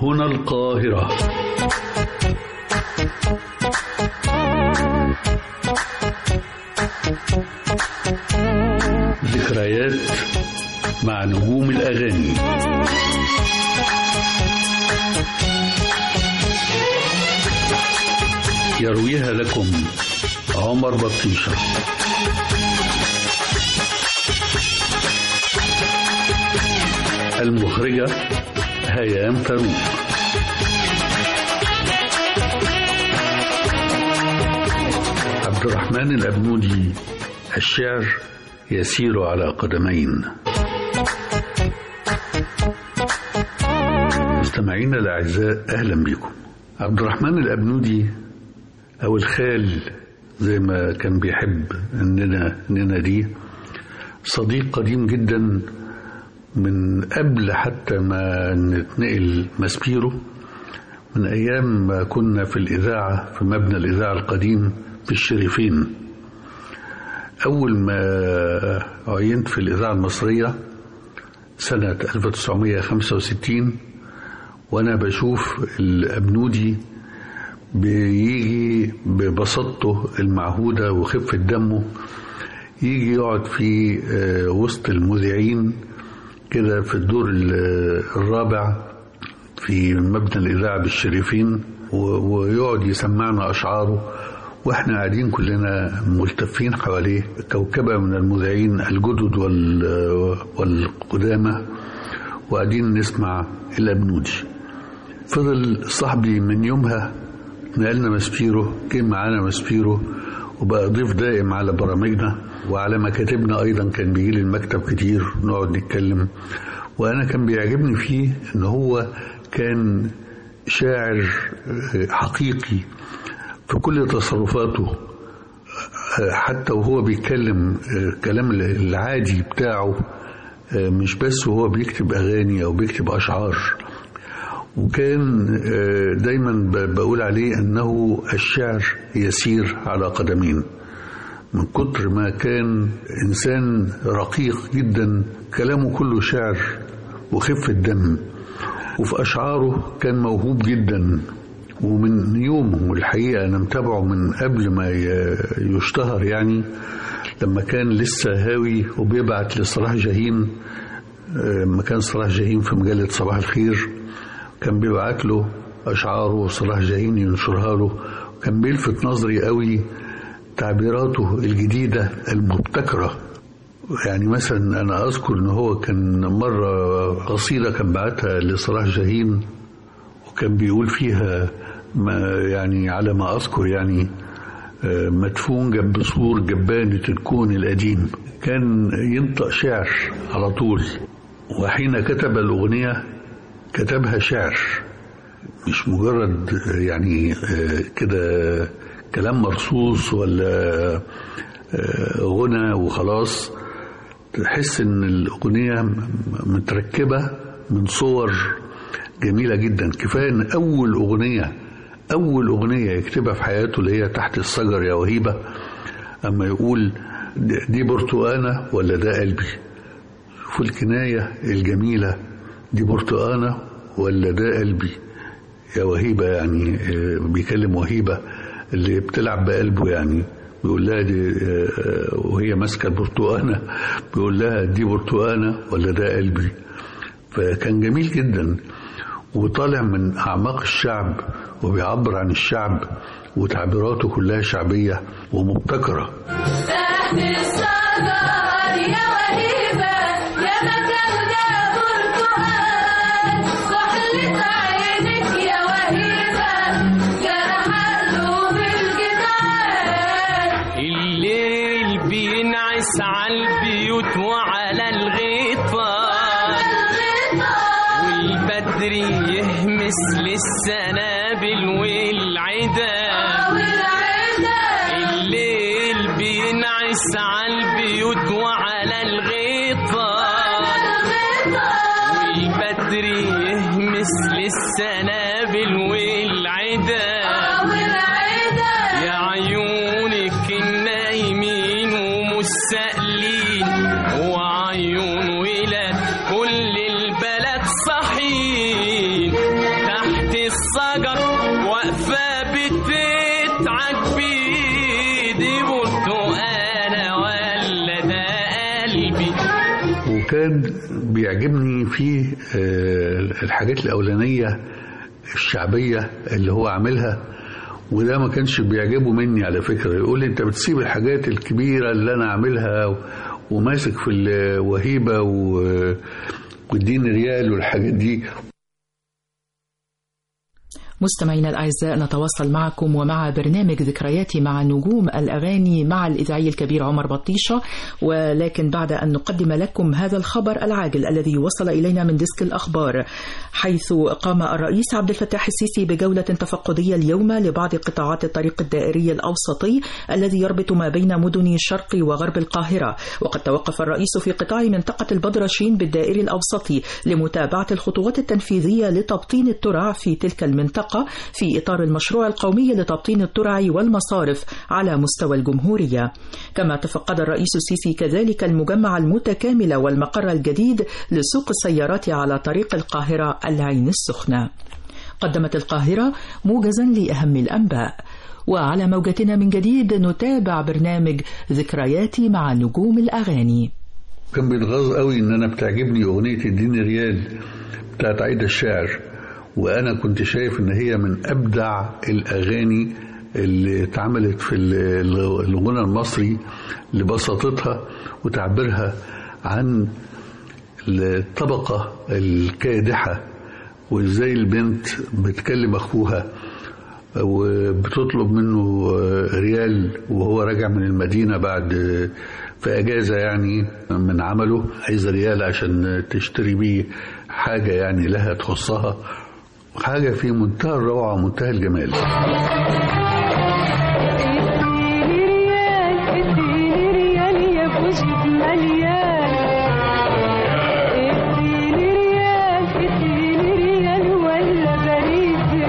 هنا القاهرة ذكريات مع نجوم الأغاني يرويها لكم عمر بطيشة المخرجة هيام فاروق عبد الرحمن الأبنودي الشعر يسير على قدمين مستمعينا الأعزاء أهلا بكم عبد الرحمن الأبنودي أو الخال زي ما كان بيحب إننا نناديه صديق قديم جدا من قبل حتى ما نتنقل ماسبيرو من أيام ما كنا في الإذاعة في مبنى الإذاعة القديم في الشريفين أول ما عينت في الإذاعة المصرية سنة 1965 وأنا بشوف الأبنودي بيجي ببساطته المعهودة وخفة دمه يجي يقعد في وسط المذيعين كده في الدور الرابع في مبنى الإذاعة بالشريفين ويقعد يسمعنا أشعاره واحنا قاعدين كلنا ملتفين حواليه كوكبة من المذيعين الجدد والقدامى وقاعدين نسمع الأبنودي فضل صاحبي من يومها نقلنا ماسبيرو جه معانا ماسبيرو وبقى ضيف دائم على برامجنا وعلى مكاتبنا ايضا كان بيجي لي المكتب كتير ونقعد نتكلم وانا كان بيعجبني فيه ان هو كان شاعر حقيقي في كل تصرفاته حتى وهو بيتكلم الكلام العادي بتاعه مش بس وهو بيكتب اغاني او بيكتب اشعار وكان دايما بقول عليه انه الشعر يسير على قدمين من كتر ما كان انسان رقيق جدا كلامه كله شعر وخفه دم وفي اشعاره كان موهوب جدا ومن يومه الحقيقه انا متابعه من قبل ما يشتهر يعني لما كان لسه هاوي وبيبعت لصلاح جاهين لما كان صلاح جاهين في مجله صباح الخير كان بيبعت له أشعاره وصلاح جاهين ينشرها له كان بيلفت نظري قوي تعبيراته الجديدة المبتكرة يعني مثلا أنا أذكر إن هو كان مرة قصيدة كان بعتها لصلاح جاهين وكان بيقول فيها ما يعني على ما أذكر يعني مدفون جنب سور جبانة الكون القديم كان ينطق شعر على طول وحين كتب الأغنية كتبها شعر مش مجرد يعني كده كلام مرصوص ولا غنى وخلاص تحس ان الاغنيه متركبه من صور جميله جدا كفايه ان اول اغنيه اول اغنيه يكتبها في حياته اللي هي تحت الشجر يا وهيبه اما يقول دي برتقانه ولا ده قلبي شوفوا الكنايه الجميله دي برتقانة ولا ده قلبي يا وهيبة يعني بيكلم وهيبة اللي بتلعب بقلبه يعني بيقول لها دي وهي ماسكة البرتقانة بيقول لها دي برتقانة ولا ده قلبي فكان جميل جدا وطالع من أعماق الشعب وبيعبر عن الشعب وتعبيراته كلها شعبية ومبتكرة تحت الشجر يا وهيبة يا مكان برتقال صحلة عينك يا وهيبة جرح قلوب الجدعان الليل بينعس على البيوت وعلى الغيطان والبدر يهمس للسنابل والعدان الليل بينعس على البيوت وعلى الغيطان والبدر يهمس للسنابل والعدان يا عيونك النايمين ومستقلين وعيون ولاد كل البلد صحين كان بيعجبني فيه آه، الحاجات الأولانية الشعبية اللي هو عاملها وده ما كانش بيعجبه مني على فكرة يقول لي انت بتسيب الحاجات الكبيرة اللي انا عاملها و- وماسك في الوهيبة و- والدين ريال والحاجات دي مستمعينا الأعزاء نتواصل معكم ومع برنامج ذكرياتي مع نجوم الأغاني مع الإذاعي الكبير عمر بطيشة ولكن بعد أن نقدم لكم هذا الخبر العاجل الذي وصل إلينا من ديسك الأخبار حيث قام الرئيس عبد الفتاح السيسي بجولة تفقدية اليوم لبعض قطاعات الطريق الدائري الأوسطي الذي يربط ما بين مدن شرق وغرب القاهرة وقد توقف الرئيس في قطاع منطقة البدرشين بالدائري الأوسطي لمتابعة الخطوات التنفيذية لتبطين الترع في تلك المنطقة في إطار المشروع القومي لتبطين الترع والمصارف على مستوى الجمهورية كما تفقد الرئيس السيسي كذلك المجمع المتكامل والمقر الجديد لسوق السيارات على طريق القاهرة العين السخنة قدمت القاهرة موجزا لأهم الأنباء وعلى موجتنا من جديد نتابع برنامج ذكرياتي مع نجوم الأغاني كان بيتغاظ قوي ان انا بتعجبني اغنيه الدين ريال بتاعت عايده الشاعر وانا كنت شايف ان هي من ابدع الاغاني اللي اتعملت في ال- الغنى المصري لبساطتها وتعبيرها عن الطبقه الكادحه وازاي البنت بتكلم اخوها وبتطلب منه ريال وهو راجع من المدينة بعد في أجازة يعني من عمله عايزة ريال عشان تشتري بيه حاجة يعني لها تخصها حاجة في منتهى الروعة ومنتهى الجمال اديني ريال اديني ريال يا بوجد مليان اديني ريال اديني ريال ولا بريد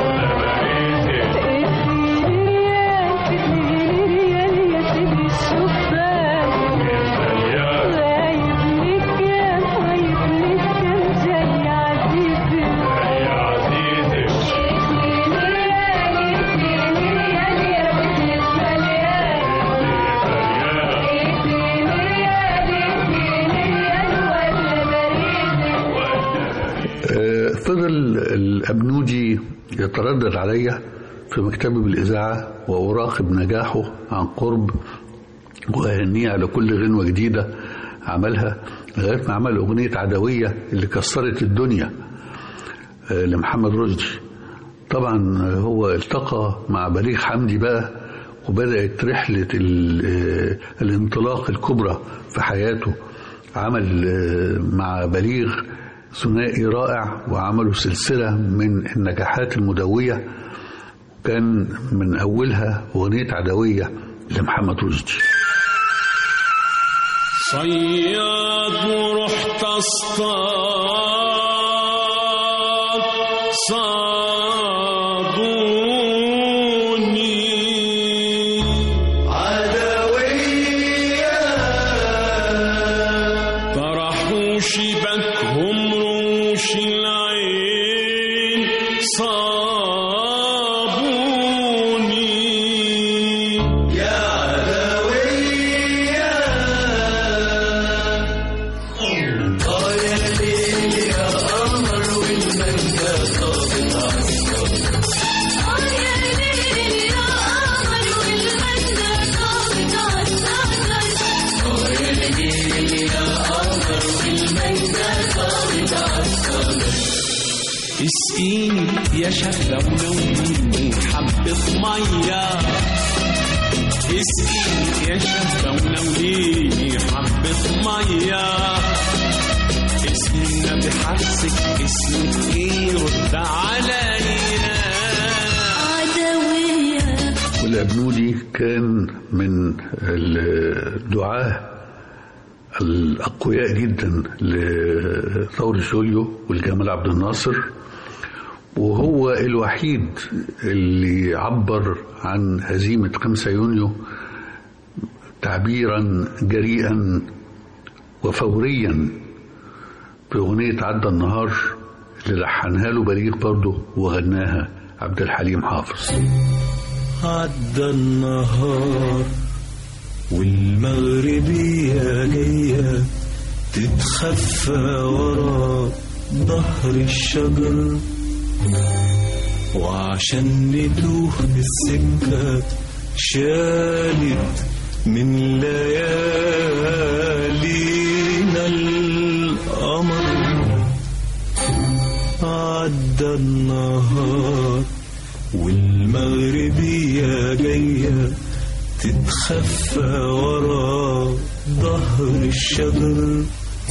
اديني ريال اديني ريال يا سيدي الشبان غايب لك كام غايب لك كام جاي عزيزي آه، فضل الأبنودي يتردد عليا في مكتبي بالإذاعة وأراقب نجاحه عن قرب وأهنيه على كل غنوة جديدة عملها لغاية ما عمل أغنية عدوية اللي كسرت الدنيا آه، لمحمد رشدي طبعا هو التقى مع بليغ حمدي بقى وبدأت رحلة ال- آه، الانطلاق الكبرى في حياته عمل آه، مع بليغ ثنائي رائع وعملوا سلسلة من النجاحات المدوية كان من أولها أغنية عدوية لمحمد رشدي صياد ورحت اصطاد صادوني طرحوا شبكهم روش العين صابوني اسقيني يا شفة ونوميني حبة مية اسقيني يا شفة ونوميني حبة مية اسم النبي حسك اسمك ايه رد علينا والأبنودي كان من الدعاة الأقوياء جدا لثورة يوليو والجمال عبد الناصر وهو الوحيد اللي عبر عن هزيمة 5 يونيو تعبيرا جريئا وفوريا في أغنية عدى النهار اللي لحنها له بليغ برضه وغناها عبد الحليم حافظ عدى النهار والمغربية جاية تتخفى ورا ظهر الشجر وعشان نتوه في السكة شالت من ليالينا القمر عدى النهار والمغربية جاية تتخفى ورا ظهر الشجر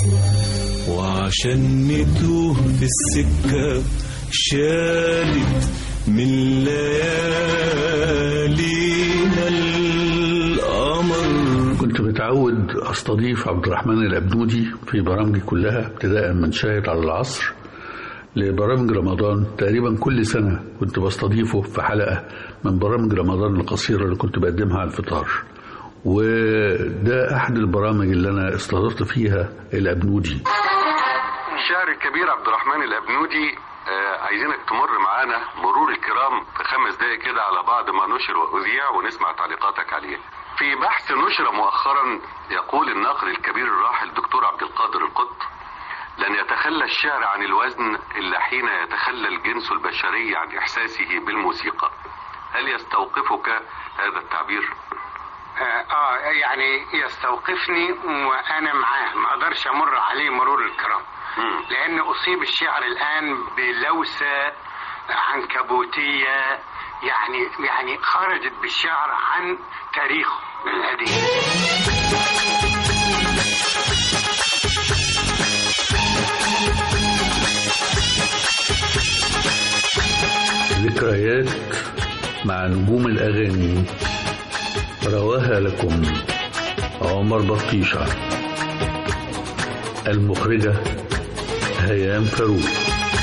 وعشان نتوه في السكة شالت من ليالينا القمر كنت متعود أستضيف عبد الرحمن الأبنودي في برامجي كلها ابتداء من شاهد على العصر لبرامج رمضان تقريبا كل سنة كنت بستضيفه في حلقة من برامج رمضان القصيرة اللي كنت بقدمها على الفطار وده أحد البرامج اللي أنا استضفت فيها الأبنودي الشاعر الكبير عبد الرحمن الأبنودي آه، عايزينك تمر معانا مرور الكرام في خمس دقايق كده على بعض ما نشر وأذيع ونسمع تعليقاتك عليه في بحث نشر مؤخرا يقول الناقد الكبير الراحل الدكتور عبد القادر القط لن يتخلى الشعر عن الوزن إلا حين يتخلى الجنس البشري عن إحساسه بالموسيقى هل يستوقفك هذا التعبير؟ آه, اه يعني يستوقفني وانا معاه ما اقدرش امر عليه مرور الكرام مم. لان اصيب الشعر الان بلوسه عنكبوتيه يعني يعني خرجت بالشعر عن تاريخه القديم ذكريات مع نجوم الأغاني رواها لكم عمر بطيشة المخرجة هيام فاروق